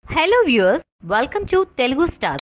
hello viewers welcome to Telugu star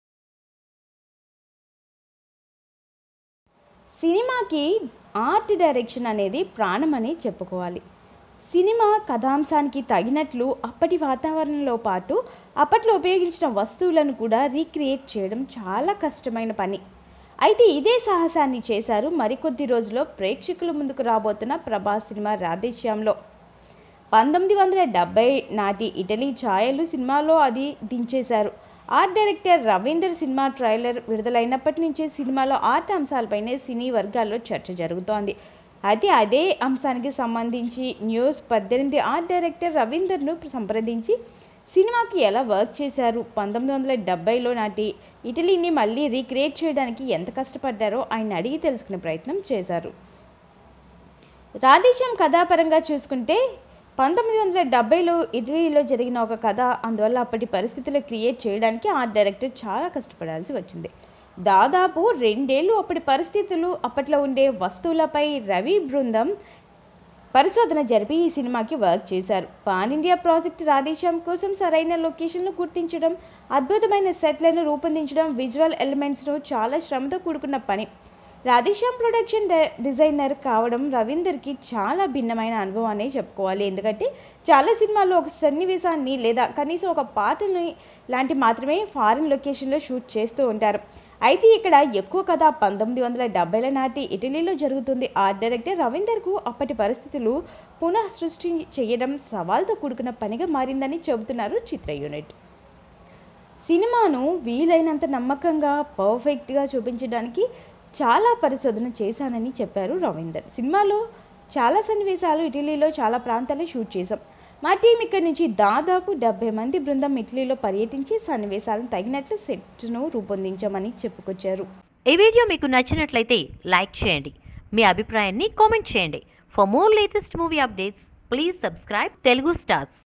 సినిమాకి art direction అనేది ప్రాణమని చెప్పుకోవాలి సినిమా కథాంశానికి తగినట్లు అప్పటి వాతావరణంలో పాటు అప్పట్లో ఉపయోగించిన వస్తువులను కూడా రీక్రియేట్ చేయడం చాలా కష్టమైన పని అయితే ఇదే సాహసాన్ని చేశారు మరికొద్ది రోజుల్లో ప్రేక్షకుల ముందుకు రాబోతున్న ప్రభాస్ సినిమా రాధేశ్యాంలో పంతొమ్మిది వందల డెబ్బై నాటి ఇటలీ ఛాయలు సినిమాలో అది దించేశారు art director Ravinder cinema trailer విడుదలైనప్పటి నుంచే సినిమాలో ఆర్ట్ అంశాలపైనే సినీ వర్గాల్లో చర్చ జరుగుతోంది అయితే అదే అంశానికి సంబంధించి న్యూస్ పద్దెనిమిది ఆర్ట్ డైరెక్టర్ రవీందర్ను సంప్రదించి సినిమాకి ఎలా వర్క్ చేశారు పంతొమ్మిది వందల డెబ్బైలో నాటి ఇటలీని మళ్ళీ రీక్రియేట్ చేయడానికి ఎంత కష్టపడ్డారో ఆయన అడిగి తెలుసుకునే ప్రయత్నం చేశారు రాధేశ్యాం కథాపరంగా చూసుకుంటే పంతొమ్మిది వందల డెబ్బైలో ఇటలీలో జరిగిన ఒక కథ అందువల్ల అప్పటి పరిస్థితులు క్రియేట్ చేయడానికి ఆర్ట్ డైరెక్టర్ చాలా కష్టపడాల్సి వచ్చింది దాదాపు రెండేళ్లు అప్పటి పరిస్థితులు అప్పట్లో ఉండే వస్తువులపై రవి బృందం పరిశోధన జరిపి ఈ సినిమాకి వర్క్ చేశారు పాన్ ఇండియా ప్రాజెక్ట్ రాధేశ్యాం కోసం సరైన లొకేషన్ను గుర్తించడం అద్భుతమైన సెట్లను రూపొందించడం విజువల్ ఎలిమెంట్స్ను చాలా శ్రమతో కూడుకున్న పని రాధేశ్యాం ప్రొడక్షన్ డిజైనర్ కావడం రవీందర్కి చాలా భిన్నమైన అనుభవం అనే చెప్పుకోవాలి ఎందుకంటే చాలా సినిమాల్లో ఒక సన్నివేశాన్ని లేదా కనీసం ఒక పాటని లాంటి మాత్రమే ఫారిన్ లొకేషన్లో షూట్ చేస్తూ ఉంటారు అయితే ఇక్కడ ఎక్కువ కథ పంతొమ్మిది వందల డెబ్బైల నాటి ఇటలీలో జరుగుతుంది ఆర్ట్ డైరెక్టర్ రవీందర్కు అప్పటి పరిస్థితులు పునః సృష్టి చేయడం సవాల్తో కూడుకున్న పనిగా మారిందని చెబుతున్నారు చిత్ర యూనిట్ సినిమాను వీలైనంత నమ్మకంగా పర్ఫెక్ట్గా చూపించడానికి చాలా పరిశోధన చేశానని చెప్పారు రవీందర్ సినిమాలో చాలా సన్నివేశాలు ఇటలీలో చాలా ప్రాంతాల్లో షూట్ చేశాం మా టీం ఇక్కడి నుంచి దాదాపు డెబ్బై మంది బృందం ఇటలీలో పర్యటించి సన్నివేశాలను తగినట్లు సెట్ను రూపొందించామని చెప్పుకొచ్చారు ఈ వీడియో మీకు నచ్చినట్లయితే లైక్ చేయండి మీ అభిప్రాయాన్ని కామెంట్ చేయండి for more latest movie updates please subscribe Telugu stars